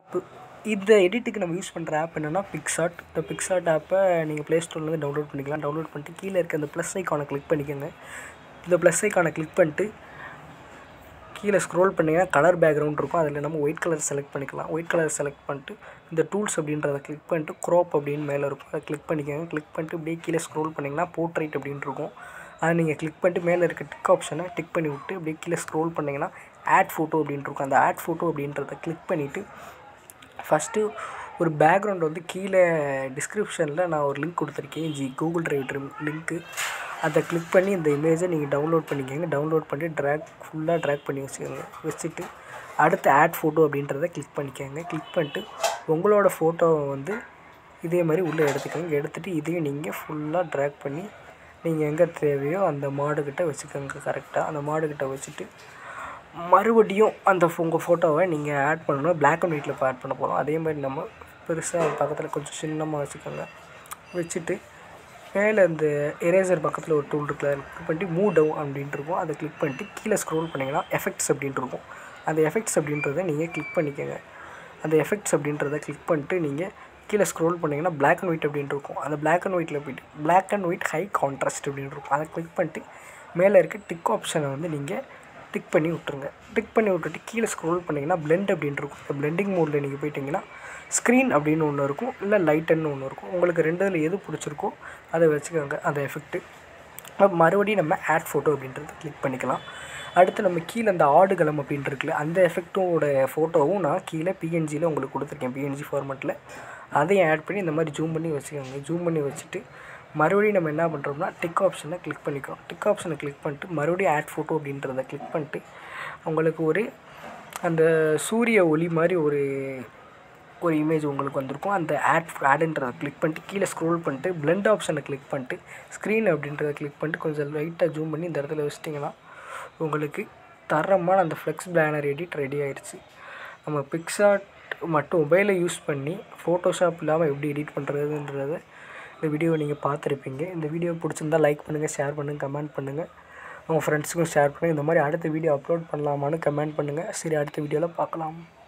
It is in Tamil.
இப்போ இந்த எடிட்டுக்கு நம்ம யூஸ் பண்ணுற ஆப் என்னென்னா பிக்சார்ட் இந்த பிக்சார்ட் ஆப்பை நீங்கள் ப்ளே ஸ்டோர்லேருந்து டவுன்லோட் பண்ணிக்கலாம் டவுன்லோட் பண்ணிட்டு கீழே இருக்க அந்த ப்ளஸ் ஐக்கானை கிளிக் பண்ணிக்கோங்க இந்த ப்ளஸ் ஐக்கானை கிளிக் பண்ணிட்டு கீழே ஸ்க்ரோல் பண்ணிங்கன்னா கலர் பேக்ரவுண்ட் இருக்கும் அதில் நம்ம ஒயிட் கலர் செலக்ட் பண்ணிக்கலாம் ஒயிட் கலர் செலக்ட் பண்ணிட்டு இந்த டூல்ஸ் அப்படின்றத கிளிக் பண்ணிட்டு க்ரோப் அப்படின்னு மேலே இருக்கும் அதை கிளிக் பண்ணிக்கோங்க கிளிக் பண்ணிட்டு இப்படியே கீழே ஸ்க்ரோல் பண்ணிங்கன்னா போர்ட்ரைட் அப்படின்னு இருக்கும் அதை நீங்கள் கிளிக் பண்ணிட்டு மேலே இருக்க டிக் ஆப்ஷனை டிக் பண்ணி விட்டு அப்படியே கீழே ஸ்க்ரோல் பண்ணிங்கன்னா ஆட் ஃபோட்டோ அப்படின்னு இருக்கும் அந்த ஆட் ஃபோட்டோ அப்படின்றத கிளிக் பண்ணிவிட்டு ஃபஸ்ட்டு ஒரு பேக்ரவுண்ட் வந்து கீழே டிஸ்கிரிப்ஷனில் நான் ஒரு லிங்க் கொடுத்துருக்கேன் ஜி கூகுள் டிரைவ் லிங்க்கு அதை கிளிக் பண்ணி இந்த இமேஜை நீங்கள் டவுன்லோட் பண்ணிக்கோங்க டவுன்லோட் பண்ணி ட்ராக் ஃபுல்லாக ட்ராக் பண்ணி வச்சுக்கோங்க வச்சுட்டு அடுத்து ஆட் ஃபோட்டோ அப்படின்றத கிளிக் பண்ணிக்கோங்க கிளிக் பண்ணிட்டு உங்களோட ஃபோட்டோவை வந்து இதே மாதிரி உள்ளே எடுத்துக்கோங்க எடுத்துகிட்டு இதையும் நீங்கள் ஃபுல்லாக ட்ராக் பண்ணி நீங்கள் எங்கே தேவையோ அந்த மாடுக்கிட்ட வச்சுக்கோங்க கரெக்டாக அந்த மாடுக்கிட்ட வச்சுட்டு மறுபடியும் அந்த உங்கள் ஃபோட்டோவை நீங்கள் ஆட் பண்ணணும் பிளாக் அண்ட் ஒயிட்டில் இப்போ ஆட் பண்ண போகிறோம் அதே மாதிரி நம்ம பெருசாக பக்கத்தில் கொஞ்சம் சின்னமாக வச்சுக்கோங்க வச்சுட்டு மேலே இந்த எரேசர் பக்கத்தில் ஒரு டூல் இருக்குல்ல கிளிக் பண்ணிட்டு மூவ் டவுன் அப்படின்ட்டு இருக்கும் அதை கிளிக் பண்ணிட்டு கீழே ஸ்க்ரோல் பண்ணிங்கன்னா எஃபெக்ட்ஸ் அப்படின்ட்டு இருக்கும் அந்த எஃபெக்ட்ஸ் அப்படின்றத நீங்கள் கிளிக் பண்ணிக்கோங்க அந்த எஃபெக்ட்ஸ் அப்படின்றத கிளிக் பண்ணிட்டு நீங்கள் கீழே ஸ்க்ரோல் பண்ணிங்கன்னா பிளாக் அண்ட் ஒயிட் அப்படின்ட்டு இருக்கும் அந்த பிளாக் அண்ட் ஒயிட்டில் போய்ட்டு black and white high contrast அப்படின்னு இருக்கும் அதை கிளிக் பண்ணிட்டு மேலே இருக்க டிக் ஆப்ஷனை வந்து நீங்கள் டிக் பண்ணி விட்ருங்க டிக் பண்ணி விட்டுட்டு கீழே ஸ்க்ரோல் பண்ணிங்கன்னா பிளெண்ட் அப்படின்ட்டு இருக்கும் இந்த பிளெண்டிங் மோடில் நீங்கள் போயிட்டீங்கன்னா ஸ்க்ரீன் அப்படின்னு ஒன்று இருக்கும் இல்லை லைட்டுன்னு ஒன்று இருக்கும் உங்களுக்கு ரெண்டுதில் எது பிடிச்சிருக்கோ அதை வச்சுக்கோங்க அந்த எஃபெக்ட்டு மறுபடியும் நம்ம ஆட் ஃபோட்டோ அப்படின்றத கிளிக் பண்ணிக்கலாம் அடுத்து நம்ம கீழே அந்த ஆடுகளம் அப்படின்ட்டு இருக்குல்ல அந்த எஃபெக்ட்டோட ஃபோட்டோவும் நான் கீழே பிஎன்ஜியில் உங்களுக்கு கொடுத்துருக்கேன் பிஎன்ஜி ஃபார்மெட்டில் அதையும் ஆட் பண்ணி இந்த மாதிரி ஜூம் பண்ணி வச்சுக்கோங்க ஜூம் பண்ணி வச்சுட்டு மறுபடியும் நம்ம என்ன பண்ணுறோம்னா டிக் ஆப்ஷனை கிளிக் பண்ணிக்கிறோம் டிக் ஆப்ஷனை கிளிக் பண்ணிட்டு மறுபடியும் ஆட் ஃபோட்டோ அப்படின்றத கிளிக் பண்ணிட்டு உங்களுக்கு ஒரு அந்த சூரிய ஒளி மாதிரி ஒரு ஒரு இமேஜ் உங்களுக்கு வந்திருக்கும் அந்த ஆட் ஆடுன்றதை கிளிக் பண்ணிட்டு கீழே ஸ்க்ரோல் பண்ணிட்டு பிளெண்ட் ஆப்ஷனை கிளிக் பண்ணிட்டு ஸ்க்ரீன் அப்படின்றத கிளிக் பண்ணிட்டு கொஞ்சம் லைட்டாக ஜூம் பண்ணி இந்த இடத்துல வச்சிட்டிங்கன்னா உங்களுக்கு தரமான அந்த ஃப்ளெக்ஸ் பேனர் எடிட் ரெடி ஆயிடுச்சு நம்ம பிக்சார்ட் மட்டும் மொபைலை யூஸ் பண்ணி ஃபோட்டோஷாப் இல்லாமல் எப்படி எடிட் பண்ணுறதுன்றத இந்த வீடியோவை நீங்கள் பார்த்துருப்பீங்க இந்த வீடியோ பிடிச்சிருந்தா லைக் பண்ணுங்கள் ஷேர் பண்ணுங்கள் கமெண்ட் பண்ணுங்கள் உங்கள் ஃப்ரெண்ட்ஸுக்கும் ஷேர் பண்ணுங்கள் இந்த மாதிரி அடுத்த வீடியோ அப்லோட் பண்ணலாமான்னு கமெண்ட் பண்ணுங்கள் சரி அடுத்த வீடியோவில் பார்க்கலாம்